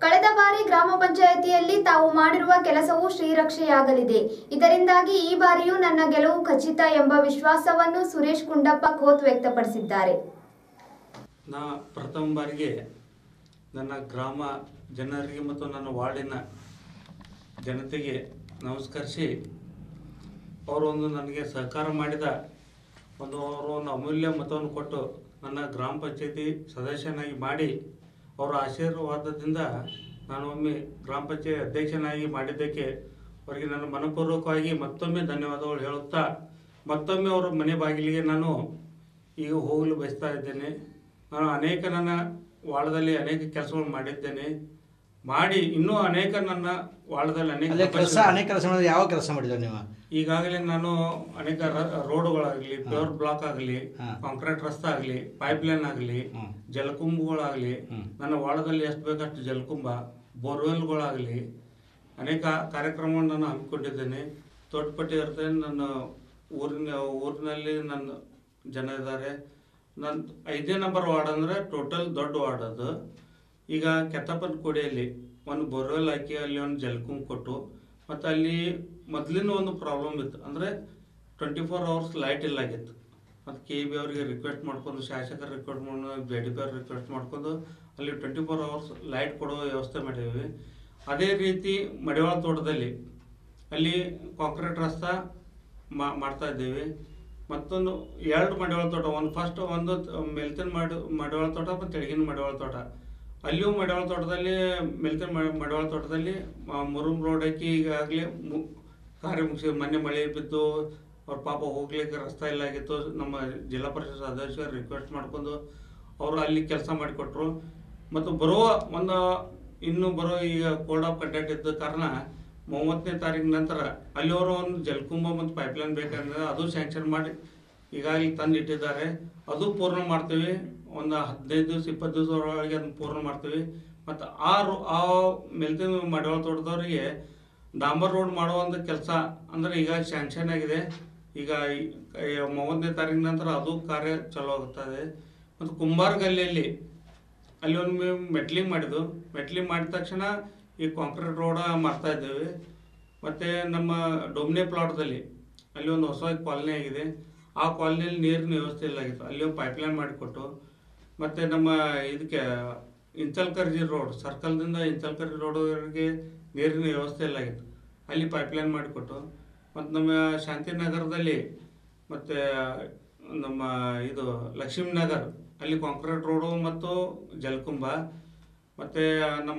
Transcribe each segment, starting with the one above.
ಕಳೆದ ಬಾರಿ ಗ್ರಾಮ ಪಂಚಾಯಿತಿಯಲ್ಲಿ ತಾವು ಮಾಡಿರುವ ಕೆಲಸವು ಶ್ರೀರಕ್ಷೆಯಾಗಲಿದೆ ಇದರಿಂದಾಗಿ ಈ ಬಾರಿಯೂ ನನ್ನ ಗೆಲುವು ಖಚಿತ ಎಂಬ ವಿಶ್ವಾಸವನ್ನು ಸುರೇಶ್ ಕುಂಡಪ್ಪ ಖೋತ್ ವ್ಯಕ್ತಪಡಿಸಿದ್ದಾರೆ ನಾ ಪ್ರಥಮ ಬಾರಿಗೆ ನನ್ನ ಗ್ರಾಮ ಜನರಿಗೆ ಮತ್ತು ನನ್ನ ವಾರ್ಡಿನ ಜನತೆಗೆ ನಮಸ್ಕರಿಸಿ ಅವರು ಒಂದು ನನಗೆ ಸಹಕಾರ ಮಾಡಿದ ಒಂದು ಅವರು ಒಂದು ಅಮೂಲ್ಯ ಮತವನ್ನು ಕೊಟ್ಟು ನನ್ನ ಗ್ರಾಮ ಪಂಚಾಯತಿ ಸದಸ್ಯನಾಗಿ ಮಾಡಿ ಅವರ ಆಶೀರ್ವಾದದಿಂದ ನಾನು ಒಮ್ಮೆ ಗ್ರಾಮ ಪಂಚಾಯತ್ ಅಧ್ಯಕ್ಷನಾಗಿ ಮಾಡಿದ್ದಕ್ಕೆ ಅವರಿಗೆ ನನ್ನ ಮನಪೂರ್ವಕವಾಗಿ ಮತ್ತೊಮ್ಮೆ ಧನ್ಯವಾದಗಳು ಹೇಳುತ್ತಾ ಮತ್ತೊಮ್ಮೆ ಅವರ ಮನೆ ಬಾಗಿಲಿಗೆ ನಾನು ಈಗ ಹೋಗಲು ಬಯಸ್ತಾ ಇದ್ದೇನೆ ನಾನು ಅನೇಕ ನನ್ನ ವಾರ್ಡದಲ್ಲಿ ಅನೇಕ ಕೆಲಸಗಳು ಮಾಡಿದ್ದೇನೆ ಮಾಡಿ ಇನ್ನೂ ಅನೇಕ ನನ್ನ ವಾರ್ಡದಲ್ಲಿ ಅಲ್ಲೇ ಅನೇಕ ಕೆಲಸ ಅನೇಕ ಕೆಲಸ ಮಾಡಿದ್ರೆ ಯಾವ ಕೆಲಸ ಮಾಡಿದ್ರು ನೀವು ಈಗಾಗಲೇ ನಾನು ಅನೇಕ ರ- ರೋಡ್ಗಳಾಗಲಿ ಪ್ಯೂರ್ ಬ್ಲಾಕ್ ಆಗಲಿ ಹಾ. ಕಾಂಕ್ರೀಟ್ ರಸ್ತೆ ಆಗಲಿ ಪೈಪ್ಲೈನ್ ಆಗಲಿ ಹ್ಮ್. ಜಲಕುಂಭಗಳಾಗಲಿ ಹ್ಮ್. ನನ್ನ ವಾರ್ಡದಲ್ಲಿ ಎಷ್ಟು ಬೇಕಷ್ಟು ಜಲಕುಂಭ ಬೋರ್ವೆಲ್ಗಳಾಗಲಿ ಅನೇಕ ಕಾರ್ಯಕ್ರಮವನ್ನು ನಾನು ಹಮ್ಮಿಕೊಂಡಿದ್ದೇನೆ ತೋಟಪಟ್ಟಿ ಇರ್ತೇನೆ ನನ್ನ ಊರಿನ ಊರಿನಲ್ಲಿ ನನ್ನ ಜನ ಇದ್ದಾರೆ ನನ್ನ ಐದನೇ ನಂಬರ್ ವಾರ್ಡ್ ಅಂದರೆ ಟೋಟಲ್ ದೊಡ್ಡ ವಾರ್ಡ್ ಅದು ಈಗ ಕೆತ್ತಪ್ಪನ ಕೋಡಿಯಲ್ಲಿ ಒಂದು ಬೋರ್ವೆಲ್ ಹಾಕಿ ಅಲ್ಲಿ ಒಂದು ಜಲಕುಂಭ ಕೊಟ್ಟು ಮತ್ತು ಅಲ್ಲಿ ಮೊದಲಿನ ಒಂದು ಪ್ರಾಬ್ಲಮ್ ಇತ್ತು ಅಂದರೆ ಟ್ವೆಂಟಿ ಫೋರ್ ಅವರ್ಸ್ ಲೈಟ್ ಇಲ್ಲ ಆಗಿತ್ತು ಮತ್ತು ಕೆ ಬಿ ಅವರಿಗೆ ರಿಕ್ವೆಸ್ಟ್ ಮಾಡ್ಕೊಂಡು ಶಾಸಕರು ರಿಕ್ವೆಸ್ಟ್ ಮಾಡ್ಕೊಂಡು ಜೆ ಡಿ ಪಿ ಅವ್ರಿಗೆ ರಿಕ್ವೆಸ್ಟ್ ಮಾಡ್ಕೊಂಡು ಅಲ್ಲಿ ಟ್ವೆಂಟಿ ಫೋರ್ ಅವರ್ಸ್ ಲೈಟ್ ಕೊಡೋ ವ್ಯವಸ್ಥೆ ಮಾಡಿದ್ದೀವಿ ಅದೇ ರೀತಿ ಮಡಿವಾಳ ತೋಟದಲ್ಲಿ ಅಲ್ಲಿ ಕಾಂಕ್ರೀಟ್ ರಸ್ತೆ ಮಾ ಮಾಡ್ತಾ ಇದ್ದೀವಿ ಮತ್ತೊಂದು ಎರಡು ಮಡಿವಾಳ ತೋಟ ಒಂದು ಫಸ್ಟ್ ಒಂದು ಮೆಲ್ತನ್ ಮಾಡಿ ಮಡಿವಾಳ ತೋಟ ಮತ್ತು ತೆಳಗಿನ ಮಡಿವಾಳ ತೋಟ ಅಲ್ಲಿಯೂ ಮಡಿವಾಳ ತೋಟದಲ್ಲಿ ಮೆಲ್ತನ್ ಮ- ಮಡಿವಾಳ ತೋಟದಲ್ಲಿ ಮ- ಮುರುಮ್ ರೋಡ್ ಹಾಕಿ ಈಗಾಗಲೇ ಮು ಕಾರ್ಯ ಮುಗಿಸಿ ಮೊನ್ನೆ ಮಳೆ ಬಿದ್ದು ಅವ್ರ ಪಾಪ ಹೋಗ್ಲಿಕ್ಕೆ ರಸ್ತೆ ಇಲ್ಲ ಆಗಿತ್ತು ನಮ್ಮ ಜಿಲ್ಲಾ ಪರಿಷತ್ ಸದಸ್ಯರು ರಿಕ್ವೆಸ್ಟ್ ಮಾಡ್ಕೊಂಡು ಅವರು ಅಲ್ಲಿ ಕೆಲಸ ಮಾಡಿಕೊಟ್ರು ಮತ್ತು ಬರುವ ಒಂದು ಇನ್ನು ಬರೋ ಈಗ ಕೋಡ್ ಆಫ್ ಕಂಡಕ್ಟ್ ಇದ್ದ ಕಾರಣ ಮೂವತ್ತನೇ ತಾರೀಕು ನಂತರ ಅಲ್ಲಿ ಅವರು ಒಂದು ಜಲಕುಂಭ ಮತ್ತು ಪೈಪ್ಲೈನ್ ಬೇಕಂದ್ರೆ ಅದು ಸ್ಯಾಂಕ್ಷನ್ ಮಾಡಿ ಈಗಾಗಲೇ ತಂದು ಇಟ್ಟಿದ್ದಾರೆ ಅದು ಪೂರ್ಣ ಮಾಡ್ತೀವಿ ಒಂದು ಹದಿನೈದು ದಿವಸ ಇಪ್ಪತ್ತು ದಿವಸ ಒಳಗೆ ಅದನ್ನ ಪೂರ್ಣ ಮಾಡ್ತೀವಿ ಮತ್ತು ಆ ರೋ ಆ ಮೆಲ್ತಿನ ಮಡಿವಾಳ ತೋಟದವರಿಗೆ ಡಾಂಬರ್ ರೋಡ್ ಮಾಡೋ ಒಂದು ಕೆಲಸ ಅಂದರೆ ಈಗ ಸ್ಯಾಂಕ್ಷನ್ ಆಗಿದೆ ಈಗ ಈ- ಈ ಮೂವತ್ತನೇ ತಾರೀಕು ನಂತರ ಅದು ಕಾರ್ಯ ಚಲೋ ಆಗುತ್ತದೆ ಮತ್ತು ಕುಂಬಾರ ಗಲ್ಲಿಯಲ್ಲಿ ಅಲ್ಲಿ ಒಂದು మేము ಮೆಟ್ಲಿಂಗ್ ಮಾಡಿದ್ದು ಮೆಟ್ಲಿಂಗ್ ಮಾಡಿದ ತಕ್ಷಣ ಈ ಕಾಂಕ್ರೀಟ್ ರೋಡ ಮಾಡ್ತಾ ಇದ್ದೇವೆ ಮತ್ತು ನಮ್ಮ ಡೊಮ್ನೆ ಪ್ಲಾಟ್ದಲ್ಲಿ ಅಲ್ಲಿ ಒಂದು ಹೊಸ ಕಾಲನಿ ಆಗಿದೆ ಆ ಕಾಲನಿಯಲ್ಲಿ ನೀರಿನ ವ್ಯವಸ್ಥೆ ಇಲ್ಲ ಆಗಿತ್ತು ಅಲ್ಲಿ ಒಂದು ಪೈಪ್ಲೈನ್ ಮಾಡಿಕೊಟ್ಟು ಮತ್ತು ನಮ್ಮ ಇದಕ್ಕೆ ಇಂಚಲ್ಕರ್ಜಿ ರೋಡ್ ಸರ್ಕಲ್ದಿಂದ ಇಂಚಲ್ಕರ್ಜಿ ರೋಡ್ವರೆಗೆ ನೀರಿನ ವ್ಯವಸ್ಥೆ ಇಲ್ಲ ಆಗಿತ್ತು ಅಲ್ಲಿ ಪೈಪ್ಲೈನ್ ಮಾಡಿಕೊಟ್ಟು ಮತ್ತು ನಮ್ಮ ಶಾಂತಿನಗರದಲ್ಲಿ ಮತ್ತು ನಮ್ಮ ಇದು ಲಕ್ಷ್ಮೀನಗರ್ ಅಲ್ಲಿ ಕಾಂಕ್ರೀಟ್ ರೋಡು ಮತ್ತು ಜಲಕುಂಭ ಮತ್ತು ನಮ್ಮ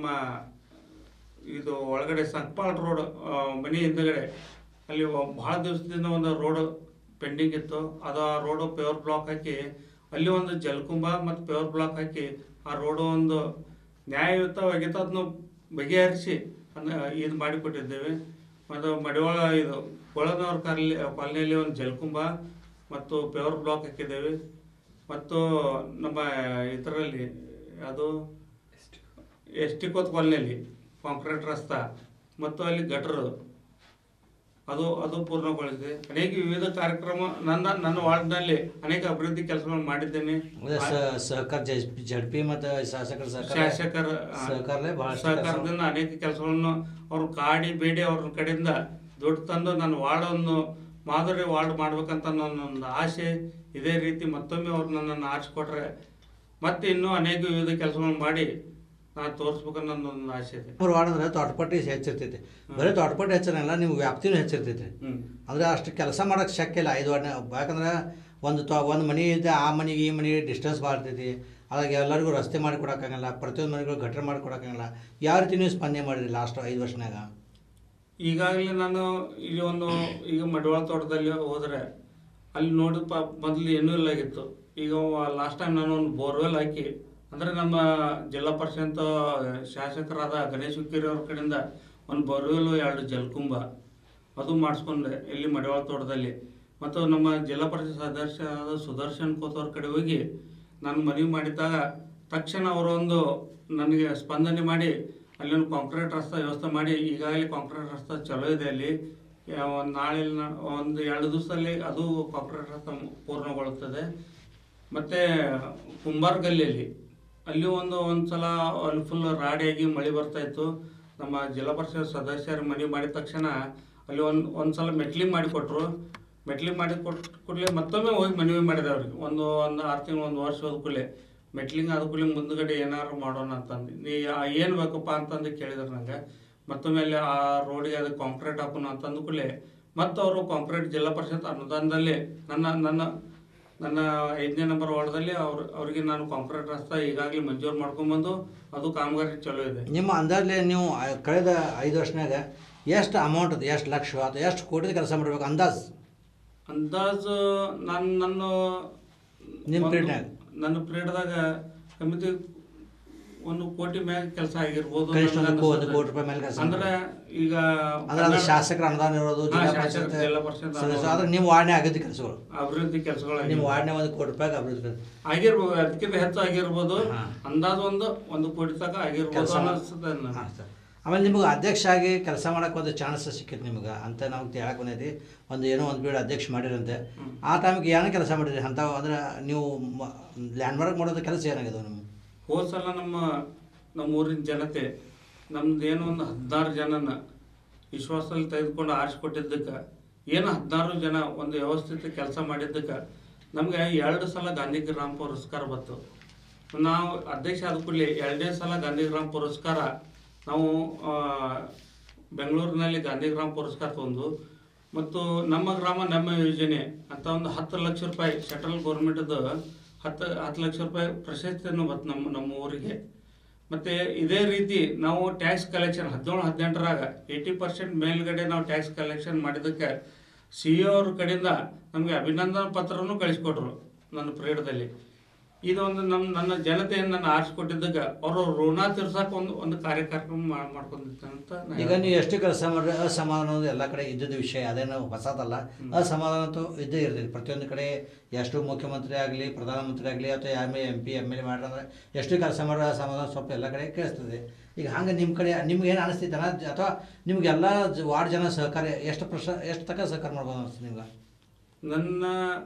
ಇದು ಒಳಗಡೆ ಸಂಕ್ಪಾಳ್ ರೋಡ್ ಆ, ಮನೆ ಹಿಂದಗಡೆ ಅಲ್ಲಿ ಒ- ಭಾಳ ದಿವಸದಿಂದ ಒಂದು ರೋಡ್ ಪೆಂಡಿಂಗ್ ಇತ್ತು ಅದು ಆ ರೋಡು ಪ್ಯೂರ್ ಬ್ಲಾಕ್ ಹಾಕಿ ಅಲ್ಲಿ ಒಂದು ಜಲಕುಂಭ ಮತ್ತು ಪ್ಯೂರ್ ಬ್ಲಾಕ್ ಹಾಕಿ ಆ ರೋಡು ಒಂದು ನ್ಯಾಯಯುತವಾಗಿತ್ತು ಅದನ್ನು ಬಗೆಹರಿಸಿ ಅದನ್ನ ಇದು ಮಾಡಿಕೊಟ್ಟಿದ್ದೇವೆ ಮತ್ತು ಮಡಿವಾಳ ಇದು ಕೊಳನವ್ರ ಕಾಲನಿ ಕಾಲನಿಯಲ್ಲಿ ಒಂದು ಜಲಕುಂಭ ಮತ್ತು ಪ್ಯೂರ್ ಬ್ಲಾಕ್ ಹಾಕಿದ್ದೇವೆ ಮತ್ತು ನಮ್ಮ ಇದರಲ್ಲಿ ಅದು ಎಸ್ ಟಿ ಕೋತ್ ಕಾಲನಿಯಲ್ಲಿ ಕಾಂಕ್ರೀಟ್ ರಸ್ತಾ ಮತ್ತು ಅಲ್ಲಿ ಗಟ್ರು ಅದು ಅದು ಪೂರ್ಣಗೊಳಿಸಿದೆ ಅನೇಕ ವಿವಿಧ ಕಾರ್ಯಕ್ರಮ ನನ್ನ ನನ್ನ ವಾರ್ಡ್ನಲ್ಲಿ ಅನೇಕ ಅಭಿವೃದ್ಧಿ ಕೆಲಸಗಳನ್ನು ಮಾಡಿದ್ದೇನೆ ಅದೇ ಸ- ಸಹಕಾರ ಜಡ್ಪಿ ಮತ್ತು ಶಾಸಕರ ಸಹಕಾರ ಶಾಸಕರ ಆ, ಸಹಕಾರಲೇ ಬಹಳಷ್ಟು ಸಹಕಾರದಿಂದ ಅನೇಕ ಕೆಲಸಗಳನ್ನು ಅವರು ಕಾಡಿ ಬೇಡಿ ಅವ್ರ ಕಡೆಯಿಂದ ದುಡ್ಡು ತಂದು ನನ್ನ ವಾರ್ಡನ್ನು ಮಾದರಿ ವಾರ್ಡ್ ಮಾಡ್ಬೇಕಂತ ನನ್ನೊಂದು ಆಸೆ ಇದೇ ರೀತಿ ಮತ್ತೊಮ್ಮೆ ಅವ್ರು ನನ್ನನ್ನು ಆರಿಸ್ಕೊಟ್ರೆ ಮತ್ತೆ ಇನ್ನೂ ಅನೇಕ ವಿವಿಧ ಕೆಲಸಗಳನ್ನು ಮಾಡಿ ನಾನು ತೋರಿಸ್ಬೇಕನ್ನೋ ನನ್ನೊಂದು ಆಸೆ ಇದೆ ಮೂರು ವಾರ್ಡ್ ಅಂದ್ರೆ ತೋಟಪಟ್ಟಿ ಹೆಚ್ಚಿರ್ತೈತಿ ಬರೀ ತೋಟಪಟ್ಟಿ ಹೆಚ್ಚನಲ್ಲ ನಿಮ್ಮ ವ್ಯಾಪ್ತಿನೂ ಹೆಚ್ಚಿರ್ತೈತಿ ಹ್ಮ್ ಅಂದ್ರೆ ಅಷ್ಟು ಕೆಲಸ ಮಾಡೋಕೆ ಶಕ್ಯ ಇಲ್ಲ ಐದು ವಾರ್ಡ್ನ ಯಾಕಂದ್ರೆ ಒಂದು ತೊ ಒಂದು ಮನೆ ಇದೆ ಆ ಮನೆಗೆ ಈ ಮನೆಗೆ ಡಿಸ್ಟೆನ್ಸ್ ಭಾಳ ಇರ್ತೈತಿ ಅದಾಗ ಎಲ್ಲರಿಗೂ ರಸ್ತೆ ಮಾಡಿ ಕೊಡೋಕ್ಕಾಗಲ್ಲ ಪ್ರತಿಯೊಂದು ಮನೆಗಳು ಗಟ್ರ ಮಾಡಿ ಕೊಡೋಕ್ಕಾಗಲ್ಲ ಯಾವ ರೀತಿ ನೀವು ಸ್ಪಂದನೆ ಮಾಡಿರಿ ಲಾಸ್ಟ್ ಐದು ವರ್ಷನಾಗ ಈಗಾಗಲೇ ನಾನು ಇಲ್ಲಿ ಒಂದು ಈಗ ಮಡಿವಾಳ ತೋಟದಲ್ಲಿ ಹೋದರೆ ಅಲ್ಲಿ ನೋಡಿ ಪ ಮೊದಲು ಏನೂ ಇಲ್ಲ ಆಗಿತ್ತು ಈಗ ಲಾಸ್ಟ್ ಟೈಮ್ ನಾನು ಒಂದು ಬೋರ್ವೆಲ್ ಹಾಕಿ ಅಂದರೆ ನಮ್ಮ ಜಿಲ್ಲಾ ಪರಿಷತ್ ಶಾಸಕರಾದ ಗಣೇಶ್ ಹುಕ್ಕೇರಿ ಅವ್ರ ಕಡೆಯಿಂದ ಒಂದು ಬೋರ್ವೆಲ್ ಎರಡು ಜಲಕುಂಭ ಅದು ಮಾಡಿಸ್ಕೊಂಡೆ ಇಲ್ಲಿ ಮಡಿವಾಳ ತೋಟದಲ್ಲಿ ಮತ್ತು ನಮ್ಮ ಜಿಲ್ಲಾ ಪರಿಷತ್ ಸದಸ್ಯರಾದ ಸುದರ್ಶನ್ ಕೋತವ್ರ ಕಡೆ ಹೋಗಿ ನಾನು ಮನವಿ ಮಾಡಿದ್ದಾಗ ತಕ್ಷಣ ಅವರೊಂದು ನನಗೆ ಸ್ಪಂದನೆ ಮಾಡಿ ಅಲ್ಲಿ ಒಂದು ಕಾಂಕ್ರೀಟ್ ರಸ್ತೆ ವ್ಯವಸ್ಥೆ ಮಾಡಿ ಈಗಾಗಲೇ ಕಾಂಕ್ರೀಟ್ ರಸ್ತೆ ಚಲೋ ಇದೆ ಅಲ್ಲಿ ಒಂದು ನಾಳೆ ಇಲ್ಲ ನಾ- ಒಂದು ಎರಡು ದಿವಸದಲ್ಲಿ ಅದು ಕಾಂಕ್ರೀಟ್ ರಸ್ತೆ ಪೂರ್ಣಗೊಳ್ಳುತ್ತದೆ ಮತ್ತು ಕುಂಬಾರ್ ಗಲ್ಲಿಯಲ್ಲಿ ಅಲ್ಲಿ ಒಂದು ಒಂದ್ಸಲ ಅಲ್ಲಿ ಫುಲ್ ರಾಡಿಯಾಗಿ ಮಳೆ ಬರ್ತಾ ಇತ್ತು ನಮ್ಮ ಜಿಲ್ಲಾ ಪರಿಷತ್ ಸದಸ್ಯರ ಮನೆ ಮಾಡಿದ ತಕ್ಷಣ ಅಲ್ಲಿ ಒಂದು ಒಂದ್ಸಲ ಮೆಟ್ಲಿಂಗ್ ಮಾಡಿ ಕೊಟ್ಟರು ಮೆಟ್ಲಿಂಗ್ ಮಾಡಿ ಕೊಟ್ಟು ಕೂಡಲೇ ಮತ್ತೊಮ್ಮೆ ಹೋಗಿ ಮನವಿ ಮಾಡಿದೆ ಅವ್ರಿಗೆ ಒಂದು ಒಂದು ಆರು ತಿಂಗಳು ಒಂದು ವರ್ಷ ಹೋದ ಕೂಡಲೇ ಮೆಟ್ಲಿಂಗ್ ಆದ ಕೂಡಲೇ ಮುಂದ್ಗಡೆ ಏನಾದ್ರು ಮಾಡೋಣ ಅಂತಂದು ನೀ ಏನು ಬೇಕಪ್ಪ ಅಂತಂದು ಕೇಳಿದ್ರು ನಂಗೆ ಮತ್ತೊಮ್ಮೆ ಅಲ್ಲಿ ಆ ರೋಡಿಗೆ ಅದು ಕಾಂಕ್ರೀಟ್ ಹಾಕೋಣ ಅಂತಂದು ಕೂಡಲೇ ಮತ್ತು ಅವರು ಕಾಂಕ್ರೀಟ್ ಜಿಲ್ಲಾ ಪರಿಷತ್ ಅನುದಾನದಲ್ಲಿ ನನ್ನ ನನ್ನ ನನ್ನ ಐದನೇ ನಂಬರ್ ವಾರ್ಡ್ದಲ್ಲಿ ಅವ್ರು ಅವರಿಗೆ ನಾನು ಕಾಂಕ್ರೀಟ್ ರಸ್ತೆ ಈಗಾಗಲೇ ಮಂಜೂರು ಮಾಡ್ಕೊಂಬಂದು ಅದು ಕಾಮಗಾರಿ ಚಲೋ ಇದೆ ನಿಮ್ಮ ಅಂದಾಜಲ್ಲಿ ನೀವು ಆ- ಕಳೆದ ಐದು ವರ್ಷನಾಗ ಎಷ್ಟು ಅಮೌಂಟ್ ಅದು ಎಷ್ಟು ಲಕ್ಷ ಅಥವಾ ಎಷ್ಟು ಕೋಟಿ ಕೆಲಸ ಮಾಡಬೇಕು ಅಂದಾಜು ಅಂದಾಜು ನಾನು ನನ್ನ ನಿಮ್ಮ ಒಂದು- period ನ್ಯಾಗ? ನನ್ನ ಪೀರಿಯಡ್ದಾಗ ಕಮಿಟಿ ಒಂದು ಕೋಟಿ ಮ್ಯಾಗ ಕೆಲಸ ಆಗಿರ್ಬೋದು ಕನಿಷ್ಠ ನನಗೆ ಒಂದು ಕೋ- ಒಂದು ಅನ್ಸುತ್ತೆ. ಕೋಟಿ ರೂಪಾಯಿ ಮೇಲೆ ಕೆಲಸ ಅಂದ್ರೆ ಈಗ ಅಂದ್ರೆ ಅದು ಕನ್ನಡ ಶಾಸಕರ ಅನುದಾನ ಇರೋದು ಹಾ, ಜಿಲ್ಲಾ ಶಾಸಕರ ಪರಿಷತ್ ಜಿಲ್ಲಾ ಪರಿಷತ್ ಸದಸ್ಯ ಅನುದಾನ. ಆದ್ರೆ ನಿಮ್ಮ ವಾರ್ಡ್ನೇ ಅಗತ್ಯ ಕೆಲಸಗಳು ಅಭಿವೃದ್ಧಿ ಕೆಲಸಗಳು ನಿಮ್ಮ ವಾರ್ಡ್ನೇ ಒಂದು ಕೋಟಿ ರೂಪಾಯಿ ಅಭಿವೃದ್ಧಿ ಕೆಲ್ಸ. ಆಗಿರ್ಬೋದು ಅದಕ್ಕಿಂತ ಹೆಚ್ಚು ಆಗಿರ್ಬೋದು ಹಾ. ಅಂದಾಜು ಒಂದು ಒಂದು ಕೋಟಿ ತನಕ ಆಗಿರ್ಬೋದು ಕೆಲಸ ಅನಿಸ್ತದೆ ನನಗೆ. ಹಾಂ ಸರ್ ಆಮೇಲೆ ನಿಮಗೆ ಅಧ್ಯಕ್ಷ ಆಗಿ ಕೆಲಸ ಮಾಡೋಕೆ ಒಂದು ಚಾನ್ಸ್ ಸಿಕ್ಕಿತ್ತು ನಿಮ್ಗೆ ಅಂತ ನಮ್ಗೆ ಹೇಳಕ್ಕೆ ಬಂದೈತಿ ಒಂದು ಏನೋ ಒಂದು ಬೀಡು ಅಧ್ಯಕ್ಷ ಮಾಡಿರಂತೆ ಆ ಟೈಮಿಗೆ ಏನೋ ಕೆಲಸ ಮಾಡಿರಿ ಅಂತ ಅಂದ್ರೆ ನೀವು ಲ್ಯಾಂಡ್ಮಾರ್ಕ್ ಮಾಡೋದು ಕೆಲಸ ಏನಾಗಿದೆ ನಿಮ್ಗೆ ಹೋದ ಸಲ ನಮ್ಮ ನಮ್ಮ ಊರಿನ ಜನತೆ ನಮ್ದು ಏನೋ ಒಂದು ಹದಿನಾರು ಜನನ ವಿಶ್ವಾಸದಲ್ಲಿ ತೆಗೆದುಕೊಂಡು ಆರಿಸ್ಕೊಟ್ಟಿದ್ದಕ್ಕೆ ಏನು ಹದಿನಾರು ಜನ ಒಂದು ವ್ಯವಸ್ಥಿತ ಕೆಲಸ ಮಾಡಿದ್ದಕ್ಕೆ ನಮಗೆ ಎರಡು ಸಲ ಗಾಂಧಿ ಗ್ರಾಮ ಪುರಸ್ಕಾರ ಬಂತು ನಾವು ಅಧ್ಯಕ್ಷ ಆದ ಕೂಡಲೇ ಎರಡನೇ ಸಲ ಗಾಂಧಿ ಗ್ರಾಮ ಪುರಸ್ಕಾರ ನಾವು ಆ, ಬೆಂಗಳೂರಿನಲ್ಲಿ ಗಾಂಧಿ ಗ್ರಾಮ ಪುರಸ್ಕಾರ ತಂದು ಮತ್ತು ನಮ್ಮ ಗ್ರಾಮ ನಮ್ಮ ಯೋಜನೆ ಅಂತ ಒಂದು ಹತ್ತು ಲಕ್ಷ ರೂಪಾಯಿ ಸೆಂಟ್ರಲ್ ಗೌರ್ಮೆಂಟದ ಹತ್ತು ಹತ್ತು ಲಕ್ಷ ರೂಪಾಯಿ ಪ್ರಶಸ್ತಿಯನ್ನು ಬಂತು ನಮ್ಮ ನಮ್ಮ ಊರಿಗೆ ಮತ್ತೆ ಇದೇ ರೀತಿ ನಾವು ಟ್ಯಾಕ್ಸ್ ಕಲೆಕ್ಷನ್ ಹದಿನೇಳು ಹದಿನೆಂಟರಾಗ ಏಯ್ಟಿ ಪರ್ಸೆಂಟ್ ಮೇಲ್ಗಡೆ ನಾವು ಟ್ಯಾಕ್ಸ್ ಕಲೆಕ್ಷನ್ ಮಾಡಿದ್ದಕ್ಕೆ ಸಿ ಅವ್ರ ಕಡೆಯಿಂದ ನಮಗೆ ಅಭಿನಂದನಾ ಪತ್ರನೂ ಕಳಿಸ್ಕೊಟ್ರು ನನ್ನ ಪ್ರೇರದಲ್ಲಿ ಇದೊಂದು ನಮ್ಮ ನನ್ನ ಜನತೆಯನ್ನು ನಾನು ಆರಿಸ್ಕೊಟ್ಟಿದ್ದಕ್ಕೆ ಅವರು ಋಣ ತೀರ್ಸಕ್ಕೆ ಒಂದು ಒಂದು ಕಾರ್ಯಕ್ರಮ ಮಾ- ಮಾಡ್ಕೊಂಡಿರ್ತೇನೆ ಅಂತ ನಾನು ಈಗ ನೀವು ಎಷ್ಟು ಕೆಲಸ ಮಾಡಿದ್ರೆ ಅಸಮಾಧಾನ ಅನ್ನೋದು ಎಲ್ಲ ಕಡೆ ಇದ್ದದ ವಿಷಯ ಅದೇನು ಹೊಸದಲ್ಲ ಅಸಮಾಧಾನ ಅಂತೂ ಇದ್ದೇ ಇರ್ತೈತಿ ಪ್ರತಿಯೊಂದು ಕಡೆ ಎಷ್ಟು ಮುಖ್ಯಮಂತ್ರಿ ಆಗಲಿ ಪ್ರಧಾನಮಂತ್ರಿ ಆಗಲಿ ಅಥವಾ M A M P M L A ಮಾಡ್ರಂದ್ರೆ ಎಷ್ಟು ಕೆಲಸ ಮಾಡೋ ಅಸಮಾಧಾನ ಸ್ವಲ್ಪ ಎಲ್ಲ ಕಡೆ ಕೇಳಿಸ್ತದೆ ಈಗ ಹಂಗೆ ನಿಮ್ಮ ಕಡೆ ನಿಮ್ಗೆ ಏನು ಅನಿಸ್ತೈತೆ ಅಥವಾ ನಿಮ್ಗೆಲ್ಲ ಜ- ವಾರ್ಡ್ ಜನ ಸಹಕಾರ ಎಷ್ಟು ಪ್ರಶ ಎಷ್ಟು ತನಕ ಸಹಕಾರ ಮಾಡ್ಬೋದು ಅನಿಸ್ತದೆ ನಿಮ್ಗೆ ನನ್ನ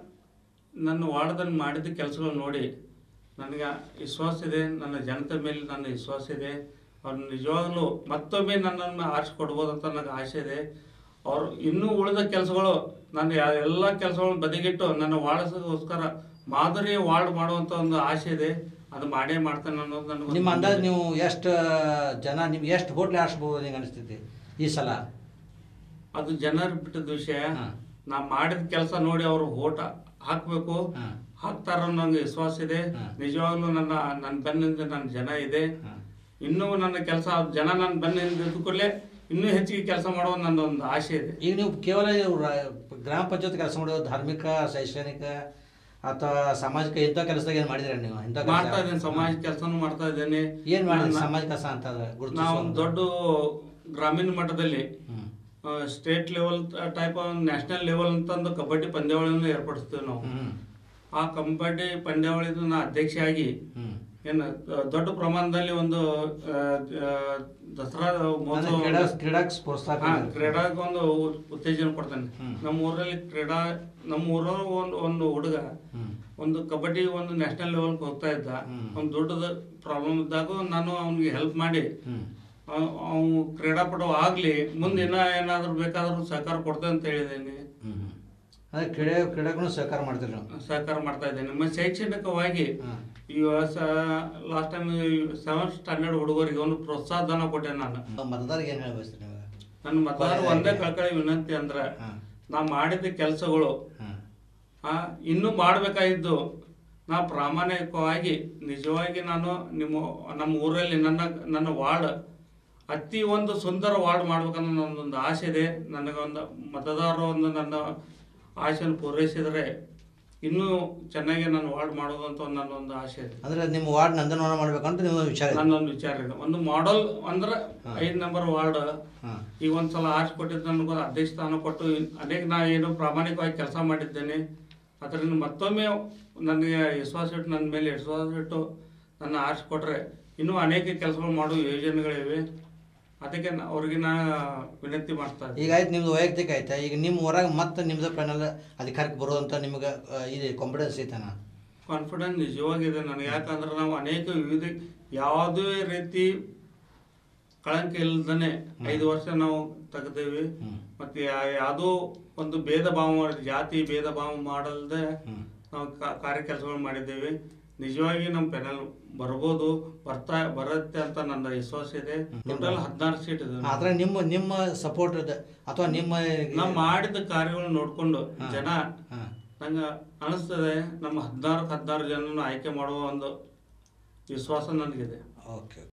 ನನ್ನ ವಾರ್ಡ್ದಲ್ಲಿ ಮಾಡಿದ ಕೆಲಸಗಳು ನೋಡಿ ನನಗೆ ವಿಶ್ವಾಸ ಇದೆ ನನ್ನ ಜನತೆ ಮೇಲೆ ನನ್ನ ವಿಶ್ವಾಸ ಇದೆ ಅವ್ರು ನಿಜವಾಗ್ಲೂ ಮತ್ತೊಮ್ಮೆ ನನ್ನನ್ನು ಆರಿಸ್ಕೊಡ್ಬೋದು ಅಂತ ನನಗೆ ಆಸೆ ಇದೆ ಅವ್ರು ಇನ್ನೂ ಉಳಿದ ಕೆಲಸಗಳು ನಾನು ಯಾ- ಎಲ್ಲ ಕೆಲಸಗಳನ್ನು ಬದಿಗಿಟ್ಟು ನನ್ನ ವಾರ್ಡ್ಗೋಸ್ಕರ ಮಾದರಿ ವಾರ್ಡ್ ಮಾಡುವಂಥ ಒಂದು ಆಸೆ ಇದೆ ಅದು ಮಾಡೇ ಮಾಡ್ತೇನೆ ಅನ್ನೋದು ನನಗೆ ನಿಮ್ಮ ಅಂದಾಜು ನೀವು ಎಷ್ಟು ಜನ ನಿಮ್ಗೆ ಎಷ್ಟು ಹೋಟ್ಲೆ ಆರಿಸ್ಬೋದು ನಿಂಗೆ ಅನಿಸ್ತೈತಿ ಈ ಸಲ ಅದು ಜನರ ಬಿಟ್ಟದ ವಿಷಯ ಹಾ. ನಾ ಮಾಡಿದ ಕೆಲಸ ನೋಡಿ ಅವರು ಓಟ್ ಹಾಕ್ಬೇಕು ಹಾ. ಹಾಕ್ತಾರ ನಂಗೆ ವಿಶ್ವಾಸ ಇದೆ ಹಾ. ನಿಜವಾಗ್ಲೂ ನನ್ನ ನನ್ನ ಬೆನ್ನಿಂದ ನನ್ನ ಜನ ಇದೆ ಹಾ. ಇನ್ನೂ ನನ್ನ ಕೆಲಸ ಜನ ನನ್ನ ಬೆನ್ನಿಂದ ಇದ್ದ ಕೂಡಲೇ ಇನ್ನೂ ಹೆಚ್ಚಿಗೆ ಕೆಲಸ ಮಾಡುವ ನನ್ನ ಒಂದು ಆಸೆ ಇದೆ ಈಗ ನೀವು ಕೇವಲ ಇವು ರ- ಗ್ರಾಮ ಪಂಚಾಯತ್ ಕೆಲಸ ಮಾಡೋದು ಧಾರ್ಮಿಕ ಶೈಕ್ಷಣಿಕ ಅಥವಾ ಸಾಮಾಜಿಕ ಇಂಥ ಕೆಲಸದಾಗ ಏನು ಮಾಡಿದ್ರೆ ನೀವು ಇಂಥ ಕೆಲ್ಸ? ಮಾಡ್ತಾ ಇದ್ದೇನೆ ಸಮಾಜ ಕೆಲಸನೂ ಮಾಡ್ತಾ ಇದ್ದೇನೆ ಏನ್ ಮಾಡಿದ್ರಿ ನನ್ನ- ಸಮಾಜ ಕೆಲಸ ಅಂತ ಗುರುತಿಸುವ ನಾವು ಒಂದು ದೊಡ್ಡ ಗ್ರಾಮೀಣ ಮಟ್ಟದಲ್ಲಿ ಹ್ಮ್. State level type national level ಅಂತಂದು ಕಬಡ್ಡಿ ಪಂದ್ಯಾವಳಿಯನ್ನು ಏರ್ಪಡಿಸ್ತೀವಿ ನಾವು ಹ್ಮ್. ಆ ಕಬಡ್ಡಿ ಪಂದ್ಯಾವಳಿದು ನಾ ಅಧ್ಯಕ್ಷ ಆಗಿ ಹ್ಮ್. ಏನು ಅಹ್, ದೊಡ್ಡ ಪ್ರಮಾಣದಲ್ಲಿ ಒಂದು ಅಹ್, ಅಹ್, ದಸರಾ ಅಂದ್ರೆ ಮಹೋತ್ಸವ ಕ್ರೀಡಾ ಕ್ರೀಡಾಕ್ ಪ್ರೋತ್ಸಾಹ ಹಾ, ಕೊಡ್ತೀರಿ. ಕ್ರೀಡಾಕ್ಕೆ ಒಂದು ಉ- ಉತ್ತೇಜನ ಕೊಡ್ತಾನೆ ಹ್ಮ್. ನಮ್ಮ ಊರಲ್ಲಿ ಕ್ರೀಡಾ ನಮ್ಮ ಊರವ್ರು ಒಂದು ಒಂದು ಹುಡುಗ ಹ್ಮ್. ಒಂದು ಕಬಡ್ಡಿ ಒಂದು ನ್ಯಾಷನಲ್ ಲೆವೆಲ್ಗೆ ಹೋಗ್ತಾ ಇದ್ದ ಹ್ಮ್. ಒಂದು ದೊಡ್ಡದ ಪ್ರಾಬ್ಲಮ್ ಇದ್ದಾಗ ನಾನು ಅವ್ನಿಗೆ ಹೆಲ್ಪ್ ಮಾಡಿ ಹ್ಮ್. ಅವನು ಕ್ರೀಡಾಪಟು ಆಗ್ಲಿ ಮುಂದೆ ಇನ್ನ ಏನಾದ್ರು ಬೇಕಾದ್ರೂ ಸಹಕಾರ ಕೊಡ್ತೇನೆ ಅಂತ ಹೇಳಿದ್ದೇನೆ ಹ್ಮ್. ಹ್ಮ್. ಅಂದ್ರೆ ಕ್ರೀಡೆ ಕ್ರೀಡಾಗೂ ಸಹಕಾರ ಮಾಡ್ತೀರಿ ನೀವು ಸಹಕಾರ ಮಾಡ್ತಾ ಇದ್ದೇನೆ ಮತ್ತೆ ಶೈಕ್ಷಣಿಕವಾಗಿ ಹಾ. ಈ ವರ್ಷ ಲಾಸ್ಟ್ ಟೈಮ್ ಸೆವೆಂತ್ ಸ್ಟ್ಯಾಂಡರ್ಡ್ ಹುಡುಗರಿಗೆ ಒಂದು ಪ್ರೋತ್ಸಾಹ ಧನ ಕೊಟ್ಟೆ ನಾನು ಮತದಾರಿಗೆ ಏನು ಹೇಳಬಯಸ್ತೀರಿ ನೀವು ನನ್ನ ಮತದಾರ ಒಂದೇ ಕಳ್ಕಳಿ ವಿನಂತಿ ಅಂದ್ರೆ ಹಾ. ನಾ ಮಾಡಿದ ಕೆಲಸಗಳು ಹ್ಮ್. ಆ, ಇನ್ನೂ ಮಾಡಬೇಕಾಗಿದ್ದು ನಾ ಪ್ರಾಮಾಣಿಕವಾಗಿ ನಿಜವಾಗಿ ನಾನು ನಿಮ್ಮ ನಮ್ಮ ಊರಲ್ಲಿ ನನ್ನ ನನ್ನ ವಾರ್ಡ್ ಅತಿ ಒಂದು ಸುಂದರ ವಾರ್ಡ್ ಮಾಡ್ಬೇಕನ್ನೋ ನನ್ನೊಂದು ಆಸೆ ಇದೆ ನನಗೊಂದು ಮತದಾರರು ಒಂದು ನನ್ನ ಆಸೆಯನ್ನು ಪೂರೈಸಿದರೆ ಇನ್ನೂ ಚೆನ್ನಾಗಿ ನಾನು ವಾರ್ಡ್ ಮಾಡೋದು ಅಂತ ಒಂದು ನನ್ನೊಂದು ಆಸೆ ಇದೆ ಅಂದ್ರೆ ನಿಮ್ಮ ವಾರ್ಡ್ ನಂದನವನ ಮಾಡ್ಬೇಕಂತ ನಿಮ್ಮ ವಿಚಾರ ಇದೆ. ನನ್ನೊಂದು ವಿಚಾರ ಇದೆ ಒಂದು ಮಾಡೆಲ್ ಅಂದ್ರೆ ಹಾ. ಐದು ನಂಬರ್ ವಾರ್ಡ್ ಹಾ. ಈಗ ಒಂದ್ಸಲ ಆರ್ಸ್ ಕೊಟ್ಟಿದ್ದು ನನಗೆ ಅಧ್ಯಕ್ಷ ಸ್ಥಾನ ಕೊಟ್ಟು ಅನೇಕ ನಾ ಏನು ಪ್ರಾಮಾಣಿಕವಾಗಿ ಕೆಲಸ ಮಾಡಿದ್ದೇನೆ ಅದರಿಂದ ಮತ್ತೊಮ್ಮೆ ನನಗೆ ವಿಶ್ವಾಸ ಇಟ್ಟು ನನ್ನ ಮೇಲೆ ವಿಶ್ವಾಸ ಇಟ್ಟು ನನ್ನ ಆರ್ಸ್ ಕೊಟ್ಟರೆ ಇನ್ನೂ ಅನೇಕ ಕೆಲಸಗಳು ಮಾಡೋ ಯೋಜನೆಗಳಿವೆ ಅದಕ್ಕೆ ನಾ- ಅವ್ರಿಗೆ ನಾ ವಿನಂತಿ ಮಾಡ್ತಾ ಇದ್ದೀನಿ ಈಗ ಆಯ್ತು ನಿಮ್ದು ವೈಯಕ್ತಿಕ ಆಯ್ತಾ ಈಗ ನಿಮ್ಮ ಹೊರಗೆ ಮತ್ತೆ ನಿಮ್ದು ಪ್ಯಾನಲ್ ಅಧಿಕಾರಕ್ಕೆ ಬರುವಂತ ನಿಮ್ಗೆ ಆ, ಇದೆ ಕಾನ್ಫಿಡೆನ್ಸ್ ಐತನ ಕಾನ್ಫಿಡೆನ್ಸ್ ನಿಜವಾಗಿದೆ ನನಗೆ ಯಾಕಂದ್ರೆ ನಾವು ಅನೇಕ ವಿವಿಧ ಯಾವುದೇ ರೀತಿ ಕಳಂಕ ಇಲ್ದನೆ ಐದು ವರ್ಷ ನಾವು ತೆಗೆದೇವಿ ಹ್ಮ್. ಮತ್ತೆ ಯಾ- ಯಾವುದೋ ಒಂದು ಭೇದ ಭಾವ ಮಾಡಿ ಜಾತಿ ಭೇದ ಭಾವ ಮಾಡಲ್ದೆ ಹ್ಮ್. ನಾವು ಕಾ- ಕಾರ್ಯ ಕೆಲಸಗಳು ಮಾಡಿದ್ದೇವೆ ನಿಜವಾಗಿ ನಮ್ಮ ಪೆನಲ್ ಬರ್ಬೋದು ಬರ್ತಾ ಬರುತ್ತೆ ಅಂತ ನನ್ನ ವಿಶ್ವಾಸ ಇದೆ ಟೋಟಲ್ ಹದಿನಾರು ಸೀಟ್ ಇದೆ ಆದ್ರೆ ನಿಮ್ಮ ನಿಮ್ಮ ಸಪೋರ್ಟ್ ಅಥವಾ ನಿಮ್ಮ ನಾವು ಮಾಡಿದ ಕಾರ್ಯಗಳನ್ನ ನೋಡ್ಕೊಂಡು ಹಾ. ಜನ ಹಾ. ನಂಗೆ ಅನಿಸ್ತದೆ ನಮ್ಮ ಹದಿನಾರು ಹದಿನಾರು ಜನನ ಆಯ್ಕೆ ಮಾಡುವ ಒಂದು ವಿಶ್ವಾಸ ನನಗಿದೆ ಓಕೆ